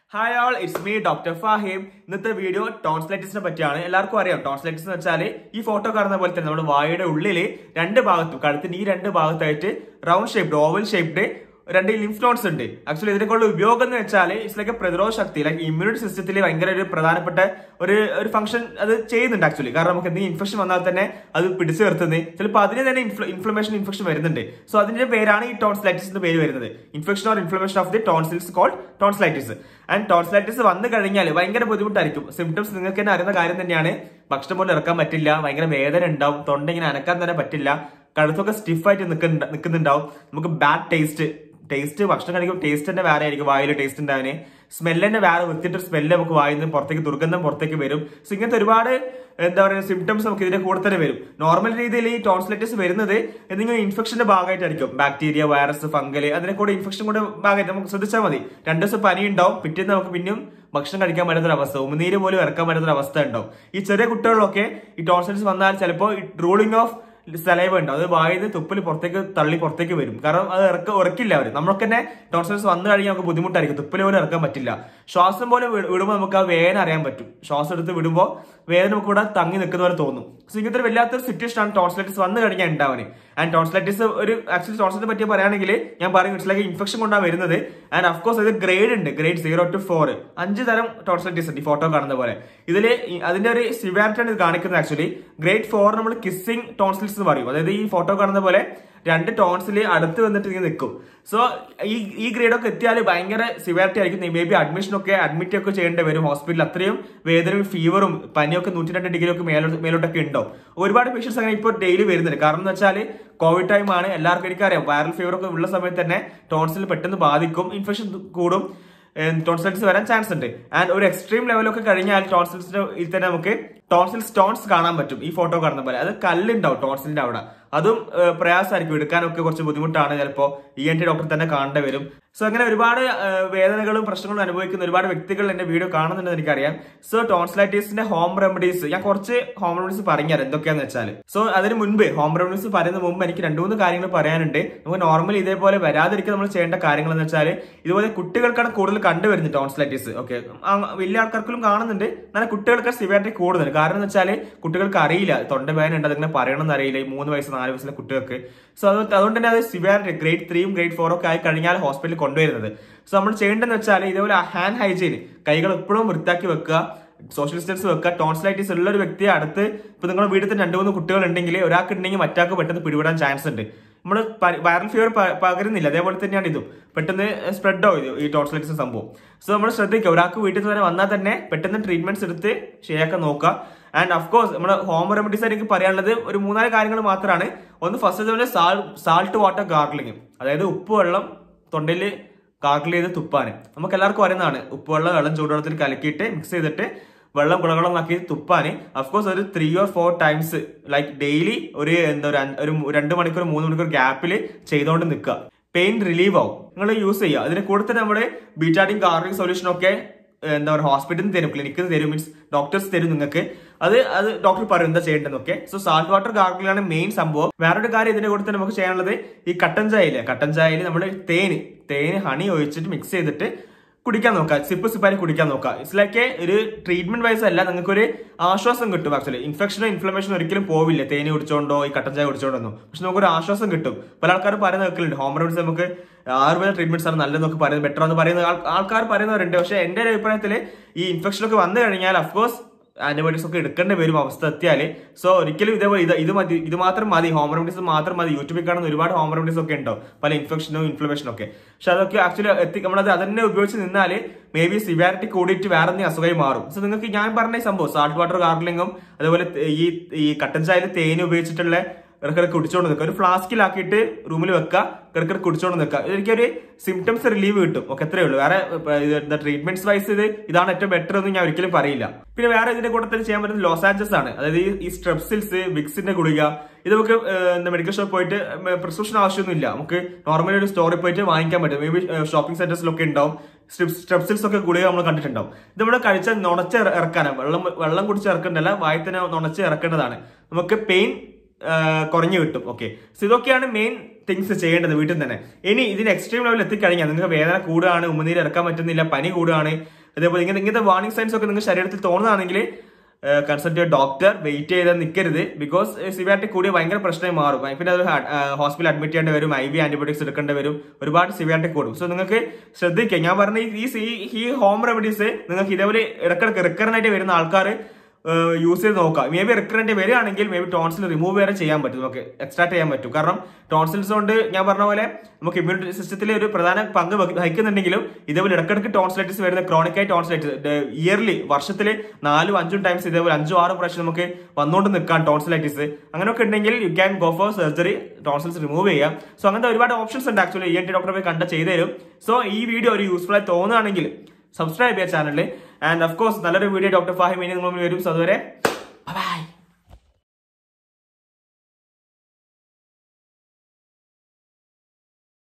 hi all it's me doctor Fahim ഇന്നത്തെ video ടോൺസ്ലൈറ്റിസിനെ പറ്റിയാണ് എല്ലാവർക്കും അറിയാം ടോൺസ്ലൈറ്റിസ് എന്ന് വെച്ചാൽ ഈ ഫോട്ടോ കാണുന്ന പോലെ തന്നെ നമ്മുടെ വായുടെ ഉള്ളിൽ രണ്ട് ഭാഗത്തും കഴുത്തിന്റെ ഈ രണ്ട് ഭാഗത്തായിട്ട് റൗണ്ട് ഷേപ്ഡ് ഓവൽ ഷേപ്ഡ് രണ്ട് ലിംഫ് നോട്ട്സ് ഉണ്ട് ആക്ച്വലി ഇതിനെക്കുള്ള ഉപയോഗം എന്ന് വെച്ചാൽ ഇറ്റ്സ് ലൈക്ക് പ്രതിരോധ ശക്തി ലൈക്ക് ഇമ്മ്യൂണിറ്റി സിസ്റ്റത്തിൽ ഭയങ്കര ഒരു പ്രധാനപ്പെട്ട ഒരു ഒരു ഫംഗ്ഷൻ അത് ചെയ്യുന്നുണ്ട് ആക്ച്വലി കാരണം നമുക്ക് എന്തെങ്കിലും ഇൻഫെക്ഷൻ വന്നാൽ തന്നെ അത് പിടിച്ചു നിർത്തുന്നത് ചിലപ്പോൾ അതിന് തന്നെ ഇൻഫ്ലമേഷൻ ഇൻഫെക്ഷൻ വരുന്നുണ്ട് സോ അതിന്റെ പേരാണ് ഈ ടോൺസ്ലൈറ്റിസ് എന്ന് പേര് വരുന്നത് infection or inflammation of the tonsils cold tonsillitis and tonsillitis വന്നു കഴിഞ്ഞാൽ ഭയങ്കര ബുദ്ധിമുട്ടായിരിക്കും സിംറ്റംസ് നിങ്ങൾക്ക് തന്നെ അറിയുന്ന കാര്യം തന്നെയാണ് ഭക്ഷണം പോലും ഇറക്കാൻ പറ്റില്ല ഭയങ്കര വേദന ഉണ്ടാവും തൊണ്ട ഇങ്ങനെ അനക്കാൻ തന്നെ പറ്റില്ല കഴുത്തൊക്കെ സ്റ്റിഫായിട്ട് നിൽക്കുന്നുണ്ട് നിൽക്കുന്നുണ്ടാവും നമുക്ക് ബാഡ് ടേസ്റ്റ് ടേസ്റ്റ് ഭക്ഷണം കഴിക്കുമ്പോൾ ടേസ്റ്റ് തന്നെ വേറെ ആയിരിക്കും വായിൽ ടേസ്റ്റ് ഉണ്ടാവിന് സ്മെല്ല് തന്നെ വേറെ വൃത്തിയിട്ട് സ്മെല്ല് നമുക്ക് വായിൽ നിന്ന് പുറത്തേക്ക് ദുർഗന്ധം പുറത്തേക്ക് വരും സോ ഇങ്ങനത്തെ ഒരുപാട് എന്താ പറയുക സിംറ്റംസ് നമുക്ക് ഇതിന്റെ കൂടെ തന്നെ വരും നോർമൽ രീതിയിൽ ഈ ടോൺസ്ലൈറ്റിസ് വരുന്നത് എന്തെങ്കിലും ഇൻഫെക്ഷന്റെ ഭാഗമായിട്ടായിരിക്കും ബാക്ടീരിയ വൈറസ് ഫംഗല് അതിനെ കൂടെ ഇൻഫെക്ഷൻ കൂടെ ഭാഗമായിട്ട് നമുക്ക് ശ്രദ്ധിച്ചാൽ മതി രണ്ടു ദിവസം പനി ഉണ്ടാവും പിറ്റേന്ന് നമുക്ക് പിന്നെയും ഭക്ഷണം കഴിക്കാൻ പറ്റാത്തൊരു അവസ്ഥ ഉമിനീര് പോലും ഇറക്കാൻ പറ്റാത്തൊരു അവസ്ഥ ഉണ്ടാവും ഈ ചെറിയ കുട്ടികളിലൊക്കെ ഈ ടോൺസൈറ്റിസ് വന്നാൽ ചിലപ്പോൾ റൂളിംഗ് ഓഫ് സലൈവ ഉണ്ട് അത് വായിൽ തുപ്പൽ പുറത്തേക്ക് തള്ളി പുറത്തേക്ക് വരും കാരണം അത് ഇറക്ക ഉറക്കില്ല അവർ നമ്മൾക്ക് തന്നെ ടോൺസൈറ്റിസ് വന്നു കഴിഞ്ഞാൽ നമുക്ക് ബുദ്ധിമുട്ടായിരിക്കും തുപ്പൽ പോലും ഇറക്കാൻ പറ്റില്ല ശ്വാസം പോലെ വി- വിടുമ്പോൾ നമുക്ക് ആ വേദന അറിയാൻ പറ്റും ശ്വാസം എടുത്ത് വിടുമ്പോൾ വേദന നമുക്ക് ഇവിടെ തങ്ങി നിൽക്കുന്ന പോലെ തോന്നും സോ ഇങ്ങനത്തെ ഒരു വല്ലാത്തൊരു സിറ്റുവേഷൻ ആണ് ടോൺസ്ലൈറ്റിസ് വന്നു കഴിഞ്ഞാൽ ഉണ്ടാവുന്നത് ആൻഡ് ടോൺസ്ലൈറ്റിസ് ഒരു ആക്ച്വലി ടോൺസ്ലൈറ്റിനെ പറ്റി പറയുകയാണെങ്കിൽ ഞാൻ പറയും ഇറ്റ്സ് ലൈക്ക് ഇൻഫെക്ഷൻ കൊണ്ടാണ് വരുന്നത് ആൻഡ് അഫ്കോഴ്സ് ഇത് ഗ്രേഡ് ഉണ്ട് ഗ്രേഡ് സീറോ ടു ഫോർ അഞ്ച് തരം ടോൺസ്ലൈറ്റിസ് ഉണ്ട് ഈ ഫോട്ടോ കാണുന്ന പോലെ ഇതിൽ അതിന്റെ ഒരു സിവാരിറ്റി ആണ് ഇത് കാണിക്കുന്നത് ആക്ച്വലി ഗ്രേഡ് ഫോർ നമ്മൾ കിസ്സിംഗ് ടോൺസിൽസ് എന്ന് പറയും അതായത് ഈ ഫോട്ടോ കാണുന്ന പോലെ രണ്ട് ടോൺസിൽ അടുത്ത് വന്നിട്ട് ഇങ്ങനെ നിൽക്കും സോ ഈ ഈ ഗ്രേഡൊക്കെ എത്തിയാൽ ഭയങ്കര സിവാരിറ്റി ആയിരിക്കും മേ ബി അഡ്മിഷൻ ഒക്കെ അഡ്മിറ്റ് ഒക്കെ ചെയ്യേണ്ടി വരും ഹോസ്പിറ്റലിൽ അത്രയും വേദനയും ഫീവറും പനിയൊക്കെ നൂറ്റി രണ്ട് ഡിഗ്രി ഒക്കെ മേലോട്ട് മേലോട്ടൊക്കെ ഉണ്ടാവും ഒരുപാട് പേഷ്യൻസ് അങ്ങനെ ഇപ്പോൾ ഡെയിലി വരുന്നുണ്ട് കാരണം എന്ന് വെച്ചാൽ കോവിഡ് ടൈം ആണ് എല്ലാവർക്കും എനിക്കറിയാം വൈറൽ ഫീവർ ഒക്കെ ഉള്ള സമയത്ത് തന്നെ ടോൺസിൽ പെട്ടെന്ന് ബാധിക്കും ഇൻഫെക്ഷൻ കൂടും ടോൺസിൽസ് വരാൻ ചാൻസ് ഉണ്ട് ആൻഡ് ഒരു എക്സ്ട്രീം ലെവലൊക്കെ കഴിഞ്ഞാൽ ടോൺസിൽസിന്റെ ഇതിൽ തന്നെ നമുക്ക് ടോൺസിൽ സ്റ്റോൺസ് കാണാൻ പറ്റും ഈ ഫോട്ടോ കാണുന്ന പോലെ അത് കല്ലുണ്ടാവും ടോൺസിലിന്റെ അവിടെ അതും ഏഹ്, പ്രയാസമായിരിക്കും എടുക്കാനൊക്കെ കുറച്ച് ബുദ്ധിമുട്ടാണ് ചിലപ്പോൾ ഇ എൻ ടി ഡോക്ടർ തന്നെ കാണേണ്ടി വരും സോ അങ്ങനെ ഒരുപാട് ഏഹ്, വേദനകളും പ്രശ്നങ്ങളും അനുഭവിക്കുന്ന ഒരുപാട് വ്യക്തികൾ എന്റെ വീഡിയോ കാണുന്നുണ്ടെന്ന് എനിക്കറിയാം സോ ടോൺസ്ലൈറ്റീസിന്റെ ഹോം റെമഡീസ് ഞാൻ കുറച്ച് ഹോം റെമഡീസ് പറഞ്ഞുതരാം എന്തൊക്കെയാന്ന് വെച്ചാൽ സോ അതിന് മുൻപ് ഹോം റെമഡീസ് പറയുന്ന മുമ്പ് എനിക്ക് രണ്ടു മൂന്ന് കാര്യങ്ങൾ പറയാനുണ്ട് നമുക്ക് നോർമലി ഇതേപോലെ വരാതിരിക്കാൻ നമ്മൾ ചെയ്യേണ്ട കാര്യങ്ങൾ എന്ന് വെച്ചാൽ ഇതുപോലെ കുട്ടികൾക്കാണ് കൂടുതൽ കണ്ടുവരുന്നത് ടോൺസ്ലൈറ്റിസ് ഓക്കെ വലിയ ആൾക്കാർക്കും കാണുന്നുണ്ട് എന്നാൽ കുട്ടികൾക്ക് സിവിയാരിറ്റി കൂടുതൽ കാരണം എന്ന് വെച്ചാൽ കുട്ടികൾക്ക് അറിയില്ല തൊണ്ട വേദന ഉണ്ട് അതിങ്ങനെ പറയണമെന്ന് അറിയില്ല ഈ മൂന്ന് വയസ്സ് നാല് വയസ്സിലെ കുട്ടികൾക്ക് സോ അത് അതുകൊണ്ട് തന്നെ അത് സിവിയാരിറ്റി ഗ്രേഡ് ത്രീയും ഗ്രേഡ് ഫോറും ഒക്കെ ആയി കഴിഞ്ഞാൽ ഹോസ്പിറ്റലിൽ കൊണ്ടുവരുന്നത് സോ നമ്മൾ ചെയ്യേണ്ടതെന്ന് വെച്ചാൽ ഇതേപോലെ ഹാൻഡ് ഹൈജീൻ കൈകൾ എപ്പോഴും വൃത്തിയാക്കി വെക്കുക സോഷ്യൽ ഡിസ്റ്റൻസ് വെക്കുക ടോൺസ്ലൈറ്റിസ് ഉള്ള ഒരു വ്യക്തിയെ അടുത്ത് ഇപ്പൊ നിങ്ങളുടെ വീട്ടിൽ തന്നെ രണ്ട് മൂന്ന് കുട്ടികൾ ഉണ്ടെങ്കിൽ ഒരാൾക്ക് ഉണ്ടെങ്കിൽ മറ്റാൾക്ക് പെട്ടെന്ന് പിടിപെടാൻ ചാൻസ് ഉണ്ട് നമ്മൾ വൈറൽ ഫീവർ പകരുന്നില്ല അതേപോലെ തന്നെയാണ് ഇതും പെട്ടെന്ന് സ്പ്രെഡ് ആവും ഇത് ഈ ടോൺസ്ലൈറ്റിസ് സംഭവം സോ നമ്മൾ ശ്രദ്ധിക്കുക ഒരാൾക്ക് വീട്ടിൽ തന്നെ വന്നാൽ തന്നെ പെട്ടെന്ന് ട്രീറ്റ്മെന്റ്സ് എടുത്ത് ശരിയാക്കാൻ നോക്കുക ആൻഡ് അഫ്കോഴ്സ് നമ്മുടെ ഹോം റെമഡീസ് എനിക്ക് പറയാനുള്ളത് ഒരു മൂന്നാല് കാര്യങ്ങൾ മാത്രമാണ് ഒന്ന് ഫസ്റ്റ് ഇതുപോലെ സാൾട്ട് വാട്ടർ ഗാർഗ്ലിംഗ് അതായത് ഉപ്പ് വെള്ളം തൊണ്ടയിൽ ഗാർഗിൾ ചെയ്ത് തുപ്പാന് നമുക്ക് എല്ലാവർക്കും അറിയുന്നതാണ് ഉപ്പ് വെള്ളം വെള്ളം ചൂടുവെള്ളത്തിൽ കലക്കിയിട്ട് മിക്സ് ചെയ്തിട്ട് വെള്ളം കുളകുളമാക്കി തുപ്പാന് അഫ്കോഴ്സ് ഒരു three or four times like daily ഒരു എന്താ ഒരു അഞ്ച്- ഒരു രണ്ട് മണിക്കൂർ മൂന്ന് മണിക്കൂർ ഗ്യാപ്പിൽ ചെയ്തുകൊണ്ട് നിൽക്കുക പെയിൻ റിലീവ് ആവും നിങ്ങൾ യൂസ് ചെയ്യുക അതിന് കൂടെ തന്നെ നമ്മുടെ ബീറ്റാഡിൻ ഗാർഗിംഗ് സൊല്യൂഷൻ ഒക്കെ ഏഹ്, എന്താ പറയുക ഹോസ്പിറ്റലിൽ നിന്ന് തരും ക്ലിനിക്കിൽ നിന്ന് തരും മീൻസ് ഡോക്ടേഴ്സ് തരും നിങ്ങൾക്ക് അത് അത് ഡോക്ടർ പറയും എന്താ ചെയ്യേണ്ടതെന്നൊക്കെ സോ സാൾട്ട് വാട്ടർ ഗാർഗിളാണ് മെയിൻ സംഭവം വേറൊരു കാര്യം ഇതിന്റെ കൂടെ തന്നെ നമുക്ക് ചെയ്യാനുള്ളത് ഈ കട്ടൻ ചായയില്ലേ കട്ടൻ ചായയിൽ നമ്മൾ തേന് തേന് ഹണി ഒഴിച്ചിട്ട് മിക്സ് ചെയ്തിട്ട് കുടിക്കാൻ നോക്കുക സിപ്പ് സിപ്പായി കുടിക്കാൻ നോക്കുക ഇറ്റ്സ് ലൈക്ക് ഒരു ട്രീറ്റ്മെന്റ് വൈസ് അല്ല നിങ്ങൾക്ക് ഒരു ആശ്വാസം കിട്ടും ആക്ച്വലി ഇൻഫെക്ഷനോ ഇൻഫ്ലമേഷനോ ഒരിക്കലും പോവില്ല തേനി കുടിച്ചോണ്ടോ ഈ കട്ടൻ ചായ കുടിച്ചോണ്ടോ പക്ഷെ നമുക്ക് ഒരു ആശ്വാസം കിട്ടും പല ആൾക്കാരും പറയുന്ന കേൾക്കലുണ്ട് ഹോം റെമഡീസ് നമുക്ക് ആയുർവേദ ട്രീറ്റ്മെന്റ്സ് ആണ് നല്ലതെന്നൊക്കെ പറയുന്നത് ബെറ്റർ എന്ന് പറയുന്ന ആൾ- ആൾക്കാർ പറയുന്നവരുണ്ട് പക്ഷെ എന്റെ ഒരു അഭിപ്രായത്തിൽ ഈ ഇൻഫെക്ഷൻ ഒക്കെ വന്നു കഴിഞ്ഞാൽ അഫ്കോഴ്സ് ആന്റിബയോട്ടിക്സ് ഒക്കെ എടുക്കേണ്ടി വരും അവസ്ഥ എത്തിയാൽ സോ ഒരിക്കലും ഇതേപോലെ ഇത് ഇത് മതി ഇത് മാത്രം മതി ഹോം റെമഡീസ് മാത്രം മതി യൂട്യൂബിൽ കാണുന്ന ഒരുപാട് ഹോം റെമഡീസ് ഒക്കെ ഉണ്ടോ പല ഇൻഫെക്ഷനും ഇൻഫ്ലമേഷനും ഒക്കെ പക്ഷെ അതൊക്കെ ആക്ച്വലി എത്തി നമ്മളത് അതന്നെ ഉപയോഗിച്ച് നിന്നാൽ മേ ബി സിവിയാരിറ്റി കൂടിയിട്ട് വേറെ എന്തെങ്കിലും അസുഖമായി മാറും സോ നിങ്ങൾക്ക് ഞാൻ പറഞ്ഞ ഈ സംഭവം സാൾട്ട് വാട്ടർ ഗാർഗിളിങ്ങും അതുപോലെ ഈ ഈ കട്ടൻ ചായയിൽ തേൻ ഉപയോഗിച്ചിട്ടുള്ള ഇടക്കിടക്ക് കുടിച്ചോണ്ട് നിൽക്കുക ഒരു ഫ്ലാസ്കിലാക്കിയിട്ട് റൂമിൽ വെക്കുക ഇടക്കിടക്ക് കുടിച്ചോണ്ട് നിൽക്കുക എനിക്കൊരു സിംറ്റംസ് റിലീവ് കിട്ടും ഒക്കെ അത്രേ ഉള്ളൂ വേറെ ട്രീറ്റ്മെന്റ്സ് വൈസ് ഇത് ഇതാണ് ഏറ്റവും ബെറ്റർ എന്ന് ഞാൻ ഒരിക്കലും പറയില്ല പിന്നെ വേറെ ഇതിന്റെ കൂടെ തന്നെ ചെയ്യാൻ പറ്റുന്നത് ലോസാഞ്ചസ് ആണ് അതായത് ഈ- ഈ സ്ട്രെപ്സിൽസ് വിക്സിന്റെ ഗുളിക ഇത് നമുക്ക് ഏഹ്, എന്താ മെഡിക്കൽ ഷോപ്പ് പോയിട്ട് പ്രിസ്ക്രിപ്ഷൻ ആവശ്യമൊന്നുമില്ല നമുക്ക് നോർമലി ഒരു സ്റ്റോറിൽ പോയിട്ട് വാങ്ങിക്കാൻ പറ്റും മേ ബി ഷോപ്പിംഗ് സെന്റേഴ്സിലൊക്കെ ഉണ്ടാവും സ്ട്രെപ്സിൽസ് ഒക്കെ ഗുളിക നമ്മൾ കണ്ടിട്ടുണ്ടാവും ഇത് നമ്മൾ കഴിച്ചാൽ നുണച്ച് ഇറ- ഇറക്കാനാണ് വെള്ളം വെള്ളം കുടിച്ച് ഇറക്കേണ്ടല്ല വായി തന്നെ നുണച്ച് ഇറക്കേണ്ടതാണ് നമുക്ക് പെയിൻ കുറഞ്ഞു കിട്ടും ഓക്കെ സോ ഇതൊക്കെയാണ് മെയിൻ തിങ്സ് ചെയ്യേണ്ടത് വീട്ടിൽ നിന്ന് തന്നെ ഇനി ഇതിന് എക്സ്ട്രീം ലെവലിൽ എത്തിക്കഴിഞ്ഞാൽ നിങ്ങൾക്ക് വേദന കൂടുകയാണ് ഉമ്മനീര് ഇറക്കാൻ പറ്റുന്നില്ല പനി കൂടുകയാണ് അതേപോലെ ഇങ്ങനെ ഇങ്ങനത്തെ വാർണിംഗ് സൈൻസ് ഒക്കെ നിങ്ങൾക്ക് ശരീരത്തിൽ തോന്നുകയാണെങ്കിൽ കൺസൾട്ട് ഡോക്ടർ വെയിറ്റ് ചെയ്ത് നിൽക്കരുത് ബിക്കോസ് സിവിയാരിറ്റി കൂടിയ ഭയങ്കര പ്രശ്നമായി മാറും പിന്നെ അത് ഹോസ്പിറ്റൽ അഡ്മിറ്റ് ചെയ്യേണ്ടി വരും ഐ വി ആന്റിബയോട്ടിക്സ് എടുക്കേണ്ടി വരും ഒരുപാട് സിവിയാരിറ്റി കൂടും സോ നിങ്ങൾക്ക് ശ്രദ്ധിക്കുക ഞാൻ പറഞ്ഞ ഈ ഈ ഹോം റെമഡീസ് നിങ്ങൾക്ക് ഇതേപോലെ ഇടക്കിടക്ക് റിക്കറന്റ് ആയിട്ട് വരുന്ന ആൾക്കാർ യൂസ് ചെയ്ത് നോക്കാം മേ ബി റിക്കറന്റ് വരികയാണെങ്കിൽ മേ ബി ടോൺസിൽ റിമൂവ് വരെ ചെയ്യാൻ പറ്റും നമുക്ക് എക്സ്ട്രാക്ട് ചെയ്യാൻ പറ്റും കാരണം ടോൺസിൽസ് കൊണ്ട് ഞാൻ പറഞ്ഞ പോലെ നമുക്ക് ഇമ്മ്യൂണിറ്റി സിസ്റ്റത്തിൽ ഒരു പ്രധാന പങ്ക് വഹിക്കുന്നുണ്ടെങ്കിലും ഇതേപോലെ ഇടക്കിടക്ക് ടോൺസിലൈറ്റിസ് വരുന്ന ക്രോണിക്കായി ടോൺസിലൈറ്റിസ് ഇയർലി വർഷത്തിൽ നാലും അഞ്ചും ടൈംസ് ഇതേപോലെ അഞ്ചും ആറും പ്രാവശ്യം നമുക്ക് വന്നുകൊണ്ട് നിൽക്കാം ടോൺസിലൈറ്റിസ് അങ്ങനെയൊക്കെ ഉണ്ടെങ്കിൽ you can go for surgery tonsils remove ചെയ്യാം സോ അങ്ങനത്തെ ഒരുപാട് ഓപ്ഷൻസ് ഉണ്ട് ആക്ച്വലി ഇ എൻ ടി ഡോക്ടറെ പോയി കണ്ട ചെയ്തു തരും സോ ഈ വീഡിയോ ഒരു യൂസ്ഫുൾ ആയി തോന്നുകയാണെങ്കിൽ സബ്സ്ക്രൈബ് ചെയ്യുക ചാനലിൽ ആൻഡ് ഓഫ് കോഴ്സ് നല്ലൊരു വീഡിയോ ഡോക്ടർ ഫാഹിം ഇനി നിങ്ങൾ വരും സോ അതുവരെ ബൈ